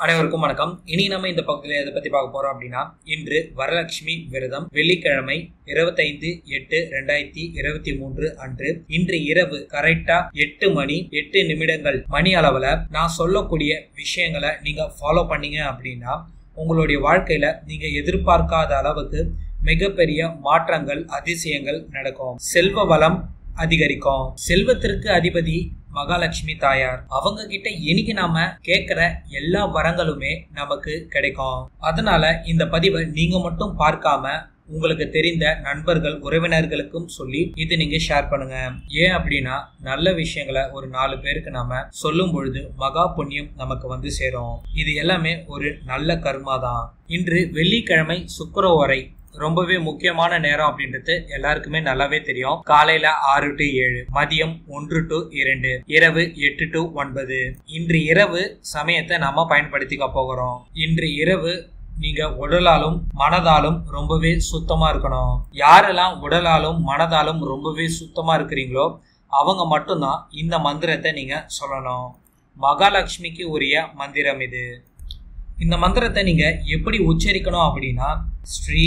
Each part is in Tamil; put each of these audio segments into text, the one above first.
அனைவருக்கும் வணக்கம் இனி நம்ம இந்த பக்கத்தில் எதை பத்தி பார்க்க போறோம் அப்படின்னா இன்று வரலட்சுமி விரதம் வெள்ளிக்கிழமை இருபத்தைந்து எட்டு ரெண்டாயிரத்தி இருபத்தி மூன்று அன்று இன்று இரவு கரெக்டா எட்டு மணி எட்டு நிமிடங்கள் மணி அளவுல நான் சொல்லக்கூடிய விஷயங்களை நீங்க ஃபாலோ பண்ணீங்க அப்படின்னா உங்களுடைய வாழ்க்கையில நீங்க எதிர்பார்க்காத அளவுக்கு மிகப்பெரிய மாற்றங்கள் அதிசயங்கள் நடக்கும் செல்வ வளம் அதிகரிக்கும் செல்வத்திற்கு அதிபதி மகாலட்சுமி தாயார் அவங்க கிட்ட இன்னைக்கு நாம கேட்கிற எல்லா வரங்களுமே நமக்கு கிடைக்கும் அதனால இந்த பதிவை நீங்க மட்டும் பார்க்காம உங்களுக்கு தெரிந்த நண்பர்கள் உறவினர்களுக்கும் சொல்லி இது நீங்க ஷேர் பண்ணுங்க ஏன் அப்படின்னா நல்ல விஷயங்களை ஒரு நாலு பேருக்கு நாம சொல்லும் பொழுது மகா புண்ணியம் நமக்கு வந்து சேரும் இது எல்லாமே ஒரு நல்ல கர்மா தான் இன்று வெள்ளிக்கிழமை சுக்கரவரை ரொம்பவே முக்கியமான நேரம் அப்படின்றது எல்லாருக்குமே நல்லாவே தெரியும் காலையில ஆறு டு ஏழு மதியம் ஒன்று டு இரண்டு இரவு எட்டு டு ஒன்பது இன்று இரவு சமயத்தை நாம பயன்படுத்திக்க போகிறோம் இன்று இரவு நீங்க உடலாலும் மனதாலும் ரொம்பவே சுத்தமா இருக்கணும் யாரெல்லாம் உடலாலும் மனதாலும் ரொம்பவே சுத்தமா இருக்கிறீங்களோ அவங்க மட்டும்தான் இந்த மந்திரத்தை நீங்க சொல்லணும் மகாலட்சுமிக்கு உரிய மந்திரம் இது இந்த மந்திரத்தை நீங்க எப்படி உச்சரிக்கணும் அப்படின்னா ஸ்ரீ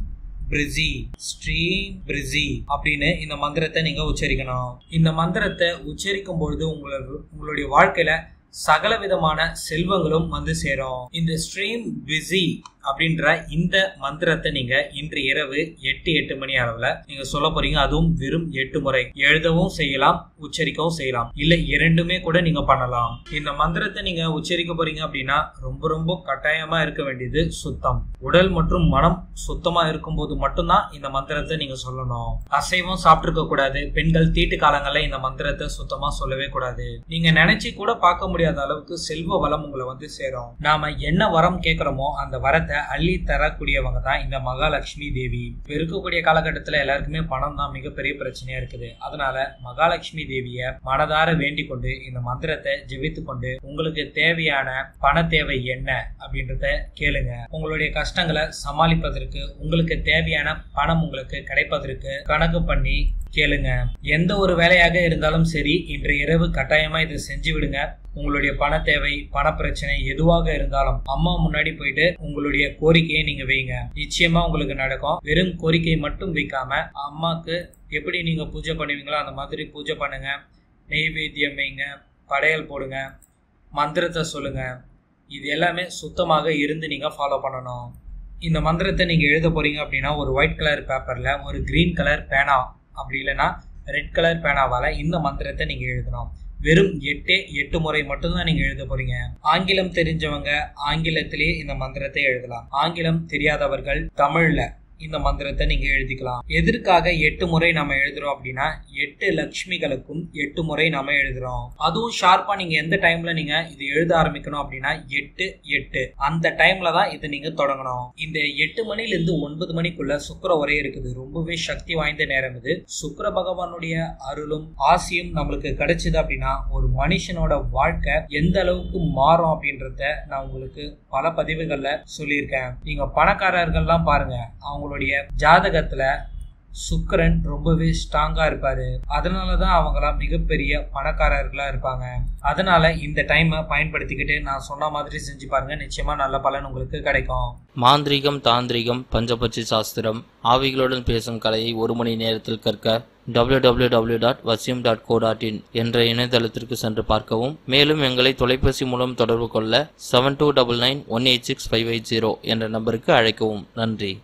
பிரிசி ஸ்ரீ பிரிசி அப்படின்னு இந்த மந்திரத்தை நீங்க உச்சரிக்கணும் இந்த மந்திரத்தை உச்சரிக்கும் பொழுது உங்களுக்கு உங்களுடைய வாழ்க்கையில சகல விதமான செல்வங்களும் வந்து சேரும் இந்த ஸ்ட்ரீம் பிஸி அப்படின்ற இந்த மந்திரத்தை நீங்க இன்று இரவு எட்டு எட்டு மணி அளவுல நீங்க சொல்ல போறீங்க அதுவும் வெறும் எட்டு முறை எழுதவும் செய்யலாம் உச்சரிக்கவும் செய்யலாம் இல்ல இரண்டுமே கூட நீங்க பண்ணலாம் இந்த மந்திரத்தை நீங்க உச்சரிக்க போறீங்க அப்படின்னா ரொம்ப ரொம்ப கட்டாயமா இருக்க வேண்டியது சுத்தம் உடல் மற்றும் மனம் சுத்தமா இருக்கும்போது மட்டும்தான் இந்த மந்திரத்தை நீங்க சொல்லணும் அசைவம் சாப்பிட்டுருக்க கூடாது பெண்கள் தீட்டு காலங்கள்ல இந்த மந்திரத்தை சுத்தமா சொல்லவே கூடாது நீங்க நினைச்சு கூட பார்க்க முடியாத அளவுக்கு செல்வ வளம் உங்களை வந்து சேரும் நாம என்ன வரம் கேட்கிறோமோ அந்த வரத்தை அள்ளி தரக்கூடியவங்க தான் இந்த மகாலட்சுமி தேவி இப்ப இருக்கக்கூடிய காலகட்டத்துல எல்லாருக்குமே பணம் தான் மிகப்பெரிய பிரச்சனையா இருக்குது அதனால மகாலட்சுமி தேவிய மனதார வேண்டிக் கொண்டு இந்த மந்திரத்தை ஜெபித்து கொண்டு உங்களுக்கு தேவையான பண தேவை என்ன அப்படின்றத கேளுங்க உங்களுடைய கஷ்டங்களை சமாளிப்பதற்கு உங்களுக்கு தேவையான பணம் உங்களுக்கு கிடைப்பதற்கு கணக்கு பண்ணி கேளுங்க எந்த ஒரு வேலையாக இருந்தாலும் சரி இன்று இரவு கட்டாயமா இதை செஞ்சு விடுங்க உங்களுடைய பண தேவை பண பிரச்சனை எதுவாக இருந்தாலும் அம்மா முன்னாடி போயிட்டு உங்களுடைய கோரிக்கையை நீங்க வைங்க நிச்சயமா உங்களுக்கு நடக்கும் வெறும் கோரிக்கை மட்டும் வைக்காம அம்மாக்கு எப்படி நீங்க பூஜை பண்ணுவீங்களோ அந்த மாதிரி பூஜை பண்ணுங்க நெய்வேத்தியம் வைங்க படையல் போடுங்க மந்திரத்தை சொல்லுங்க இது எல்லாமே சுத்தமாக இருந்து நீங்க ஃபாலோ பண்ணணும் இந்த மந்திரத்தை நீங்க எழுத போறீங்க அப்படின்னா ஒரு ஒயிட் கலர் பேப்பர்ல ஒரு கிரீன் கலர் பேனா அப்படி இல்லைன்னா ரெட் கலர் பேனாவால இந்த மந்திரத்தை நீங்க எழுதணும் வெறும் எட்டே எட்டு முறை மட்டும்தான் நீங்க எழுத போறீங்க ஆங்கிலம் தெரிஞ்சவங்க ஆங்கிலத்திலேயே இந்த மந்திரத்தை எழுதலாம் ஆங்கிலம் தெரியாதவர்கள் தமிழ்ல இந்த மந்திரத்தை நீங்க எழுதிக்கலாம் எதற்காக எட்டு முறை நம்ம எழுதுறோம் அப்படின்னா எட்டு லட்சுமிகளுக்கும் எட்டு முறை நம்ம எழுதுறோம் அதுவும் ஷார்ப்பா நீங்க எந்த டைம்ல நீங்க இது எழுத ஆரம்பிக்கணும் அப்படின்னா எட்டு எட்டு அந்த டைம்ல தான் இதை நீங்க தொடங்கணும் இந்த எட்டு மணில இருந்து ஒன்பது மணிக்குள்ள சுக்கர உரை இருக்குது ரொம்பவே சக்தி வாய்ந்த நேரம் இது சுக்கர பகவானுடைய அருளும் ஆசியும் நம்மளுக்கு கிடைச்சது அப்படின்னா ஒரு மனுஷனோட வாழ்க்கை எந்த அளவுக்கு மாறும் அப்படின்றத நான் உங்களுக்கு பல பதிவுகள்ல சொல்லியிருக்கேன் நீங்க பணக்காரர்கள்லாம் பாருங்க அவங்க அவங்களுடைய ஜாதகத்துல சுக்கரன் ரொம்பவே ஸ்ட்ராங்கா இருப்பாரு அதனாலதான் அவங்களாம் மிகப்பெரிய பணக்காரர்களா இருப்பாங்க அதனால இந்த டைமை பயன்படுத்திக்கிட்டு நான் சொன்ன மாதிரி செஞ்சு பாருங்க நிச்சயமா நல்ல பலன் உங்களுக்கு கிடைக்கும் மாந்திரீகம் தாந்திரிகம் பஞ்சபட்சி சாஸ்திரம் ஆவிகளுடன் பேசும் கலையை ஒரு மணி நேரத்தில் கற்க www.vasyam.co.in டாட் வசியம் டாட் கோ டாட் இன் என்ற இணையதளத்திற்கு சென்று பார்க்கவும் மேலும் எங்களை தொலைபேசி மூலம் தொடர்பு கொள்ள seven two double nine one eight six five eight zero என்ற நம்பருக்கு அழைக்கவும் நன்றி